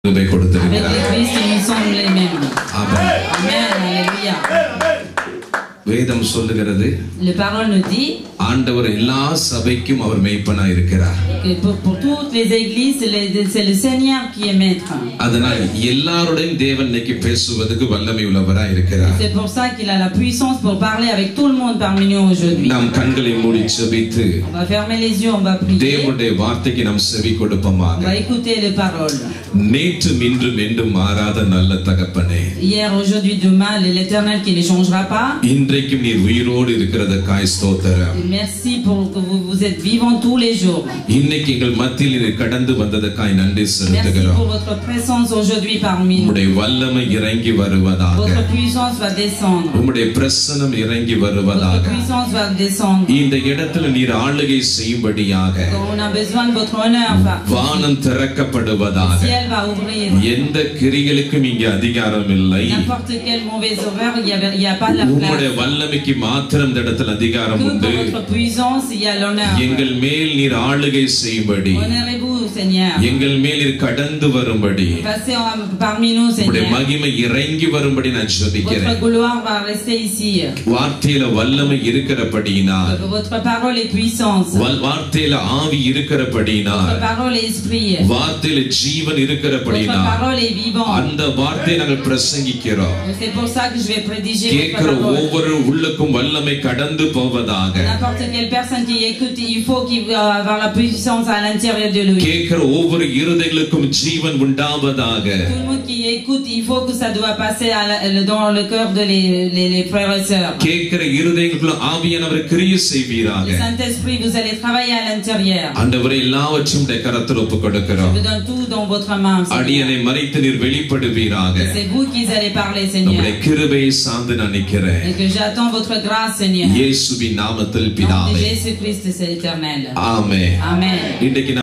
கிருபை Avec கொடுத்திருக்கிறார் l'Église, nous sommes les mêmes. ஆமென். Amen. Alléluia. வேதம் சொல்லுகிறது La parole nous dit ஆண்டவர் எல்லா சபைக்கும் அவர் மெய்ப்பனா இருக்கிறார் que pour, pour toutes les églises, c'est le, c'est le Seigneur qui est maître. அதனால் எல்லாருடையும் தேவன் இன்னைக்கு பேசுவதற்கு வல்லமை உள்ளவரா இருக்கிறார் C'est pour ça qu'il a la puissance pour parler avec tout le monde parmi nous aujourd'hui. நாம் கண்களை மூடி செபித்து On va fermer les yeux, on va prier, தேவனுடைய வார்த்தைக்கு நாம் செவி on கொடுப்போமாக va écouter les paroles. நேற்றும் இன்றும் என்றும் மாறாத நல்ல தகப்பனே Hier, aujourd'hui, demain, l'éternel qui ne changera pas. இன்றைக்கும் நீர் உயிரோடு இருக்கிறதற்காய் ஸ்தோத்திரம் Et merci pour que vous, vous êtes vivants tous les jours. இன்னைக்கு எங்கள் மத்தியில் நீர் கடந்து வந்ததற்காய் நன்றி Merci செலுத்துகிறோம் pour votre présence aujourd'hui parmi nous. உம்முடைய வல்லமை இறங்கி வருவதாக Votre puissance va descendre. உம்முடைய பிரசனம் இறங்கி Votre வருவதாக puissance va descendre. இந்த இடத்துல நீர் ஆளுகை செய்யும்படியாக On a besoin de votre honneur. va- வானம் Le திறக்கப்படுவதாக ciel va ouvrir. எந்த கிரிகளுக்கும் இங்கே அதிகாரம் இல்லை N'importe quelle mauvaise horreur, il n'y a, il y a pas de la உம்முடைய place. வல்லமைக்கு மாத்திரம் இந்த இடத்துல அதிகாரம் Que உண்டு pour votre puissance, il y a l'honneur. எங்கள் மேல் நீர் ஆளுகை செய்யும்படி Honorez-vous, Seigneur. எங்கள் மேல் நீர் கடந்து வரும்படி Passez en- parmi nous, உம்முடைய Seigneur. மகிமை இறங்கி வரும்படி நான் Votre ஜெபிக்கிறேன் gloire va rester ici. வார்த்தையில வல்லமை இருக்கிறபடியினால் Votre parole est puissance. வல்- வார்த்தையில ஆவி Votre இருக்கிறபடியினால் parole est esprit. வார்த்தையில ஜீவன் Votre இருக்கிறபடியினால் parole est vivante. அந்த வார்த்தையை நாங்கள் பிரசங்கிக்கிறோம் C'est pour ça que je vais prédiger votre கேட்கிற parole. ஒவ்வொரு உள்ளுக்கும் வல்லமை கடந்து போவதாக N'importe quelle personne qui écoute, il faut qu'il va avoir la puissance à l'intérieur de lui. கேட்கிற ஒவ்வொரு இருதைகளுக்கும் ஜீவன் உண்டாவதாக Tout le monde qui écoute, il faut que ça doit passer à la- dans le cœur de les, les, les frères et sœurs. கேட்கிற இருதயங்களுக்குள்ள ஆவியானவர் கிரிய Le செய்வீராக Saint-Esprit, vous allez travailler à l'intérieur. ஆண்டவரை எல்லாவற்றும் உடைய கரத்தில் ஒப்புக் Je கொடுக்கிறோம் vous donne tout dans votre main. Seigneur. அடியனை மறைத்து நீர் வெளிப்படுவீராக C'est vous qui allez parler, நம்முடைய Seigneur. கிருபையை சார்ந்து நான் நிற்கிறேன் Et que j'attends votre grâce, Seigneur. இயேசுவின் நாமத்தில் Au nom de பிதாவே Jésus-Christ, c'est éternel. ஆமே Amen. இன்றைக்கு